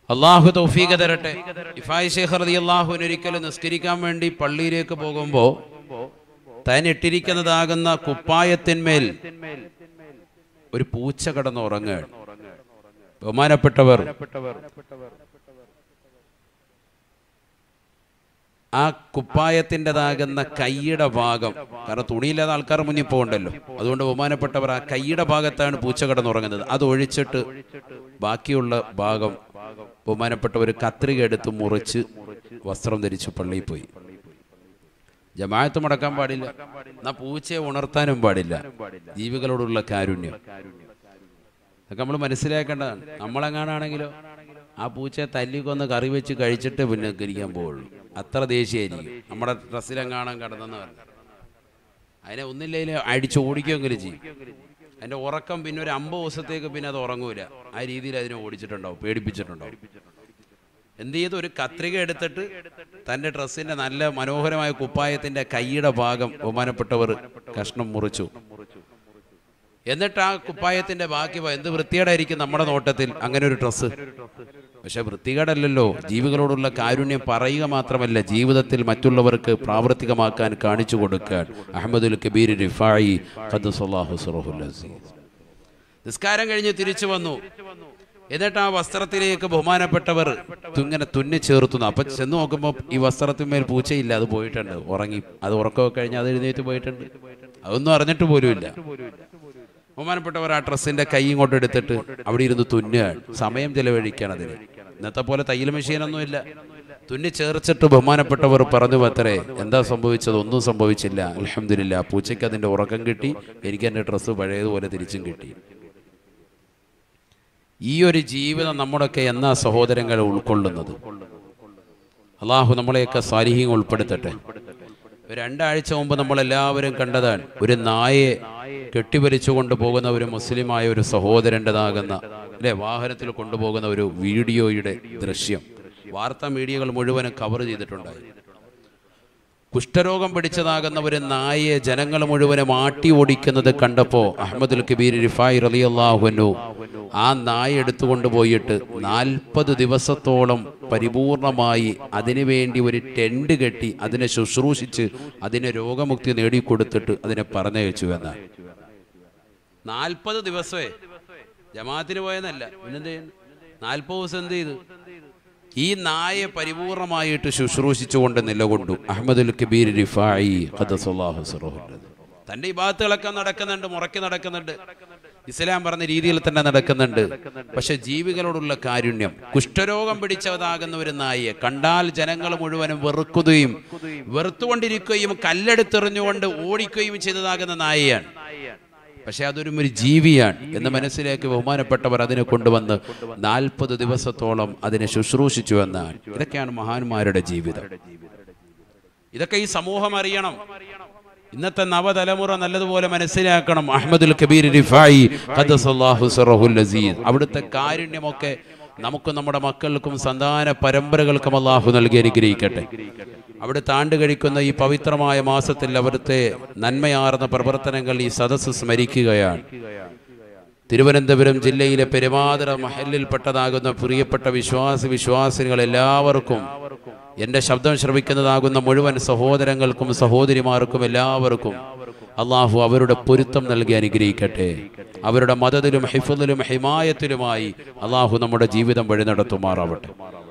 അള്ളാഹു തൗഫീഖ തരട്ടെ ഇഫായ് ഷേഖ് റതി അള്ളാഹുവിന് ഒരിക്കലും നിസ്കരിക്കാൻ വേണ്ടി പള്ളിയിലേക്ക് പോകുമ്പോൾ താൻ ഇട്ടിരിക്കുന്നതാകുന്ന കുപ്പായത്തിന്മേൽ ഒരു പൂച്ച കടന്ന് ഉറങ്ങുകയാണ് ബഹുമാനപ്പെട്ടവർ ആ കുപ്പായത്തിൻ്റെതാകുന്ന കൈയുടെ ഭാഗം കാരണം തുണിയില്ലാതെ ആൾക്കാർ മുന്നിൽ പോകണ്ടല്ലോ അതുകൊണ്ട് ബഹുമാനപ്പെട്ടവർ ആ കൈയുടെ ഭാഗത്താണ് പൂച്ച കിടന്നുറങ്ങുന്നത് അത് ഒഴിച്ചിട്ട് ബാക്കിയുള്ള ഭാഗം ബഹുമാനപ്പെട്ടവർ കത്രിക എടുത്ത് മുറിച്ച് വസ്ത്രം ധരിച്ച് പള്ളിയിൽ പോയി ജമാഅത്ത് മുടക്കാൻ പാടില്ല എന്നാ പൂച്ചയെ ഉണർത്താനും പാടില്ല ജീവികളോടുള്ള കാരുണ്യം അതൊക്കെ നമ്മൾ മനസ്സിലാക്കേണ്ടതാണ് നമ്മളെങ്ങാനാണെങ്കിലോ ആ പൂച്ചയെ തല്ലിക്കൊന്ന് കറി വെച്ച് കഴിച്ചിട്ട് പിന്നെ കരിക്കാൻ പോവുള്ളൂ അത്ര ദേഷ്യമായിരിക്കും നമ്മുടെ ഡ്രസ്സിലെങ്ങാണം കിടന്നെന്ന് പറഞ്ഞു അതിനെ ഒന്നില്ലെങ്കിൽ അടിച്ച് ഓടിക്കുകയെങ്കിലും ചെയ്യും അതിന്റെ ഉറക്കം പിന്നെ ഒരു അമ്പത് ദിവസത്തേക്ക് പിന്നെ അത് ഉറങ്ങൂല ആ രീതിയിൽ അതിനെ ഓടിച്ചിട്ടുണ്ടാവും പേടിപ്പിച്ചിട്ടുണ്ടാവും എന്ത് ചെയ്തു ഒരു കത്രിക എടുത്തിട്ട് തന്റെ ഡ്രസ്സിന്റെ നല്ല മനോഹരമായ കുപ്പായത്തിന്റെ കൈയുടെ ഭാഗം ബഹുമാനപ്പെട്ടവർ കഷ്ണം മുറിച്ചു എന്നിട്ട് ആ കുപ്പായത്തിന്റെ ബാക്കി ഭാഗം എന്ത് വൃത്തികേടായിരിക്കും നമ്മുടെ നോട്ടത്തിൽ അങ്ങനെ ഒരു ഡ്രസ്സ് പക്ഷെ വൃത്തികേടല്ലല്ലോ ജീവികളോടുള്ള കാരുണ്യം പറയുക മാത്രമല്ല ജീവിതത്തിൽ മറ്റുള്ളവർക്ക് പ്രാവർത്തികമാക്കാൻ കാണിച്ചു കൊടുക്കാൻ അഹമ്മദുൽ കബീർ റിഫായി ഖദ്ദുസല്ലാഹു സുറഹുൽ അസീസ് നിസ്കാരം കഴിഞ്ഞ് തിരിച്ചു വന്നു എന്നിട്ട് ആ വസ്ത്രത്തിലേക്ക് ബഹുമാനപ്പെട്ടവർ ഇങ്ങനെ തുന്നി ചേർത്തുന്നു അപ്പൊ ചെന്ന് നോക്കുമ്പോൾ ഈ വസ്ത്രത്തിന്മേൽ പൂച്ചയില്ല അത് പോയിട്ടുണ്ട് ഉറങ്ങി അത് ഉറക്കമൊക്കെ കഴിഞ്ഞ് അത് എഴുന്നേറ്റ് പോയിട്ടുണ്ട് അതൊന്നും അറിഞ്ഞിട്ട് പോലുമില്ല ബഹുമാനപ്പെട്ടവർ ആ ഡ്രസ്സിന്റെ കൈ ഇങ്ങോട്ട് എടുത്തിട്ട് അവിടെ ഇരുന്ന് തുന്നുകയാണ് സമയം ചെലവഴിക്കുകയാണ് അതിന് ഇന്നത്തെ പോലെ തയ്യൽ മെഷീനൊന്നും ഇല്ല തുന്നി ചേർച്ചിട്ട് ബഹുമാനപ്പെട്ടവർ പറഞ്ഞു അത്രേ എന്താ സംഭവിച്ചത് ഒന്നും സംഭവിച്ചില്ല അലഹമില്ല പൂച്ചയ്ക്ക് അതിന്റെ ഉറക്കം കിട്ടി എനിക്ക് എൻ്റെ ഡ്രസ്സ് പഴയതുപോലെ തിരിച്ചും കിട്ടി ഈ ഒരു ജീവിതം നമ്മുടെയൊക്കെ എന്നാ സഹോദരങ്ങളെ ഉൾക്കൊള്ളുന്നത് അള്ളാഹു നമ്മളെയൊക്കെ സാരിഹ്യം ഉൾപ്പെടുത്തട്ടെ ഒരു രണ്ടാഴ്ച മുമ്പ് നമ്മൾ എല്ലാവരും കണ്ടതാണ് ഒരു നായയെ കെട്ടിവലിച്ചു കൊണ്ടുപോകുന്ന ഒരു മുസ്ലിമായ ഒരു സഹോദരൻ്റെതാകുന്ന അല്ലെ വാഹനത്തിൽ കൊണ്ടുപോകുന്ന ഒരു വീഡിയോയുടെ ദൃശ്യം വാർത്താ മീഡിയകൾ മുഴുവനും കവർ ചെയ്തിട്ടുണ്ടായി കുഷ്ഠരോഗം പിടിച്ചതാകുന്ന ഒരു നായയെ ജനങ്ങൾ മുഴുവനും ആട്ടി ഓടിക്കുന്നത് കണ്ടപ്പോൾ അഹമ്മദുൽ കബീർ റിഫായി റലി അള്ളാഹുനു ആ നായ എടുത്തുകൊണ്ട് പോയിട്ട് നാൽപ്പത് ദിവസത്തോളം പരിപൂർണമായി അതിനുവേണ്ടി ഒരു ടെൻഡ് കെട്ടി അതിനെ ശുശ്രൂഷിച്ച് അതിനെ രോഗമുക്തി നേടിക്കൊടുത്തിട്ട് അതിനെ പറഞ്ഞയച്ചു എന്നാണ് നാൽപ്പത് ദിവസമേ ജമാഅത്തിന് പോയെന്നല്ല പിന്നെന്ത് ചെയ്യുന്നു നാൽപ്പത് ദിവസം എന്ത് ചെയ്തു ഈ നായെ പരിപൂർണമായിട്ട് ശുശ്രൂഷിച്ചുകൊണ്ട് നിലകൊണ്ടു അഹമ്മദുൽ കബീർ റിഫായി ഖദ്ദസല്ലാഹു സിറഹുൽ തന്റെ ഈ ഭാഗത്തുകളൊക്കെ നടക്കുന്നുണ്ട് മുറക്കി നടക്കുന്നുണ്ട് ഇസ്ലാം പറഞ്ഞ രീതിയിൽ തന്നെ നടക്കുന്നുണ്ട് പക്ഷെ ജീവികളോടുള്ള കാരുണ്യം കുഷ്ഠരോഗം പിടിച്ചതാകുന്ന ഒരു നായയെ കണ്ടാൽ ജനങ്ങൾ മുഴുവനും വെറുക്കുകയും വെറുത്തുകൊണ്ടിരിക്കുകയും കല്ലെടുത്തെറിഞ്ഞുകൊണ്ട് ഓടിക്കുകയും ചെയ്തതാകുന്ന നായയാണ് പക്ഷെ അതൊരു ഒരു ജീവിയാണ് എന്ന് മനസ്സിലാക്കി ബഹുമാനപ്പെട്ടവർ അതിനെ കൊണ്ടുവന്ന് നാൽപ്പത് ദിവസത്തോളം അതിനെ ശുശ്രൂഷിച്ചു എന്നാണ് ഇതൊക്കെയാണ് മഹാന്മാരുടെ ജീവിതം ഇതൊക്കെ ഈ സമൂഹം അറിയണം ഇന്നത്തെ നവതലമുറ നല്ലതുപോലെ മനസ്സിലാക്കണം അഹമ്മദുൽ കബീർ റിഫായി ഖദ്ദസല്ലാഹു സിറഹുൽ അസീസ് അവിടുത്തെ കാരുണ്യമൊക്കെ നമുക്ക് നമ്മുടെ മക്കൾക്കും സന്താന പരമ്പരകൾക്കും അള്ളാഹു നൽകി അനുഗ്രഹിക്കട്ടെ അവിടെ താണ്ട് കഴിക്കുന്ന ഈ പവിത്രമായ മാസത്തിൽ അവിടുത്തെ നന്മയാർന്ന പ്രവർത്തനങ്ങൾ ഈ സദസ്സ് സ്മരിക്കുകയാണ് തിരുവനന്തപുരം ജില്ലയിലെ പെരുമാതര മഹലിൽപ്പെട്ടതാകുന്ന പ്രിയപ്പെട്ട വിശ്വാസ വിശ്വാസികൾ എല്ലാവർക്കും എൻ്റെ ശബ്ദം ശ്രവിക്കുന്നതാകുന്ന മുഴുവൻ സഹോദരങ്ങൾക്കും സഹോദരിമാർക്കും എല്ലാവർക്കും അള്ളാഹു അവരുടെ പൊരുത്തം നൽകി അനുഗ്രഹിക്കട്ടെ അവരുടെ മതത്തിലും ഹിഫദിലും ഹിമായത്തിലുമായി അള്ളാഹു നമ്മുടെ ജീവിതം വഴി നടത്തുമാറാവട്ടെ